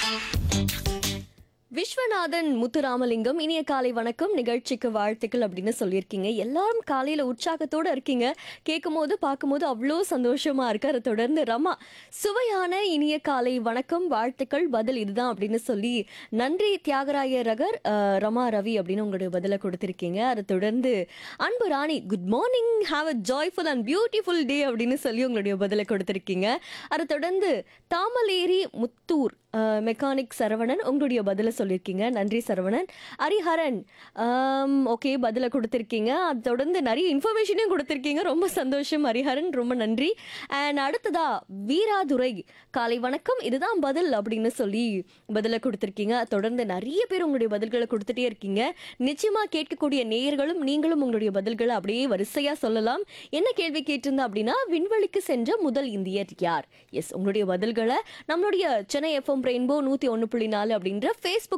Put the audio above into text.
விஸ்வநாதன் முத்துராமலிங்கம் இனிய காலை வணக்கம் நிகழ்ச்சிக்கு வாழ்த்துக்கள் அப்படின்னு சொல்லியிருக்கீங்க எல்லாரும் காலையில உற்சாகத்தோட இருக்கீங்க கேட்கும் போது பார்க்கும்போது அவ்வளோ சந்தோஷமா இருக்கு அதை தொடர்ந்து ரமா சுவையான இனிய காலை வணக்கம் வாழ்த்துக்கள் பதில் இதுதான் அப்படின்னு சொல்லி நன்றி தியாகராய ரகர் அஹ், ரமா ரவி அப்படின்னு உங்களுடைய பதிலை கொடுத்திருக்கீங்க அதை தொடர்ந்து Anbu Rani good morning have a joyful and beautiful day அப்படின்னு சொல்லி உங்களுடைய பதிலை கொடுத்திருக்கீங்க அதை தொடர்ந்து தாமலேரி முத்தூர் மெக்கானிக் சரவணன் உங்களுடைய பதிலை சொல்லியிருக்கீங்க நன்றி சரவணன் ஹரிஹரன் ஓகே பதிலை கொடுத்துருக்கீங்க அது தொடர்ந்து நிறைய இன்ஃபர்மேஷனையும் கொடுத்துருக்கீங்க ரொம்ப சந்தோஷம் ஹரிஹரன் ரொம்ப நன்றி அண்ட் அடுத்ததா வீராதுரை காலை வணக்கம் இதுதான் பதில் அப்படின்னு சொல்லி பதிலை கொடுத்துருக்கீங்க தொடர்ந்து நிறைய பேர் உங்களுடைய பதில்களை கொடுத்துட்டே இருக்கீங்க நிச்சயமா கேட்கக்கூடிய நேயர்களும் நீங்களும் உங்களுடைய பதில்களை அப்படியே வரிசையா சொல்லலாம் என்ன கேள்வி கேட்டிருந்தா அப்படின்னா விண்வெளிக்கு சென்ற முதல் இந்தியர் யார் எஸ் உங்களுடைய பதில்களை நம்மளுடைய சென்னை எஃப்எம் ரெயின்போ நூத்தி ஒன்று புள்ளி நாலு அப்படின்ற ஃபேஸ்புக்